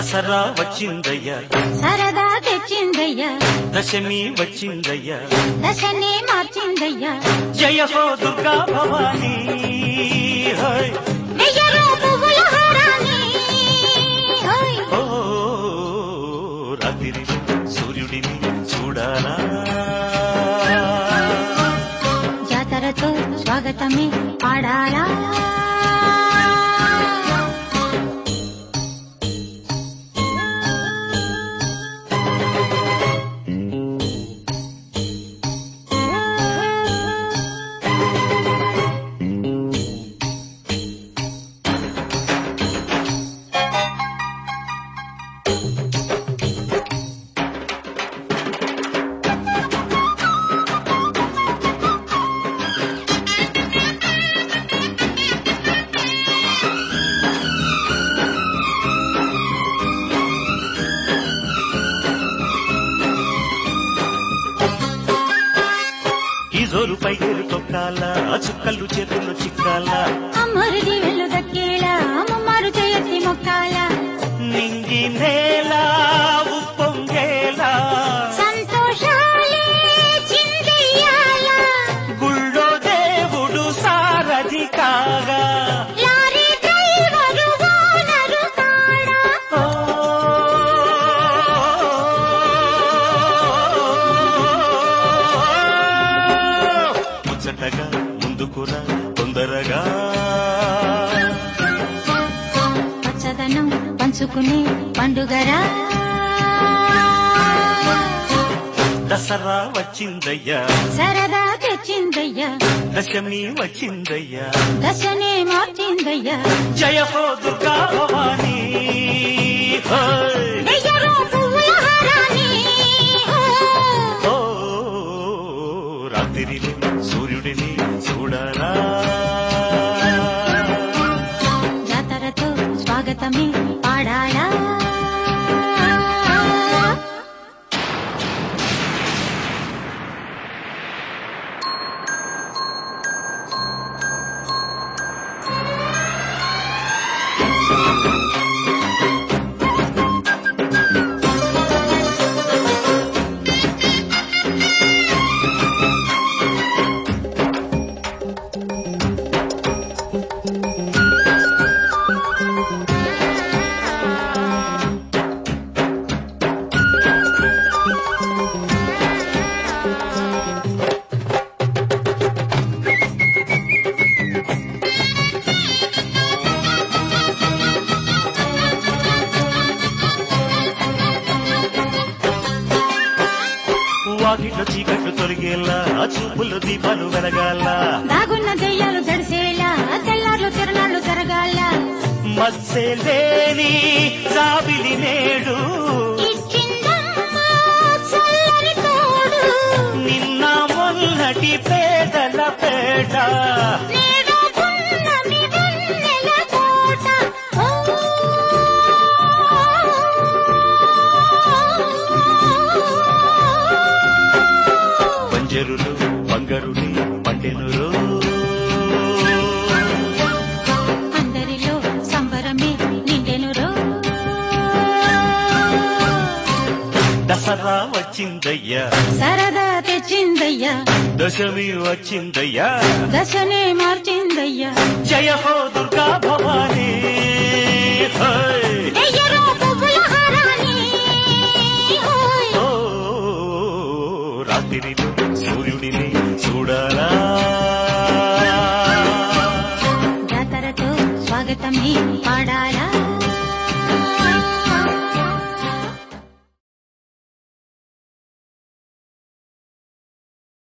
దసరా వచ్చిందయ్యా సరదా తెచ్చిందయ్యా దశమి వచ్చిందయ్యా దశనే మార్చిందయ్యా జయ హో దుర్గా భవానీ హై. వెయ్యరు పువ్వుల హారాన్ని హోయ్. ఓ రాత్రి సూర్యుడిని చూడాలా జాతరతో స్వాగతమే పాడాలా ఈ జోరు పైకేరు తొక్కాలా ఆ చుక్కలు చేతుల్లో చిక్కాలా అమ్మరుది వెళ్ళు దక్కేలా అమ్మమ్మారు చేయత్తి మొక్కాల నింగి నేల ఉప్పొంగేలా సంతోషాలే చిందెయ్యాల గుళ్ళో దేవుడు సారథి కాగా లారీ డ్రైవరు ఓనరు కాడా ఓ ముచ్చటగా ముందుకురా తొందరగా పచ్చదనం పంచుకునే పండుగరా దసరా వచ్చిందయ్యా సరదా తెచ్చిందయ్యా దశమి వచ్చిందయ్యా దశనే మార్చిందయ్యా జయ హో దుర్గా భవానీ హై. వెయ్యరు పువ్వుల హారాన్ని ఓ రాత్రిని సూర్యుడిని చూడాలా జాతరతో స్వాగతమే పాడాలా వాకిట్లో చీకట్లు తొలగేలా ఆ చూపుల్లో దీపాలు వెలగాల దాగున్న దెయ్యాలు జడిసేలా తెల్లార్లు తిరణాలు జరగాల మత్సే లేని జాబిలి నేడు ఇచ్చిందమ్మా చల్లని తోడు నిన్న మొన్నటి పేదల పేట నేడు పున్నమి వెన్నెల కోట ఓ పంజరులు బంగరుని పండెనురు అందరిలో సంబరమే నిండెనురో దసరా వచ్చిందయ్యా సరదా తెచ్చిందయ్యా దశమి వచ్చిందయ్యా దశనే మార్చిందయ్యా జయ హో దుర్గా భవానీ హై. వెయ్యరు పువ్వుల హారాన్ని హోయ్. ఓ రాత్రిలో సూర్యుడిని చూడాలా జాతరతో స్వాగతమే పాడాలా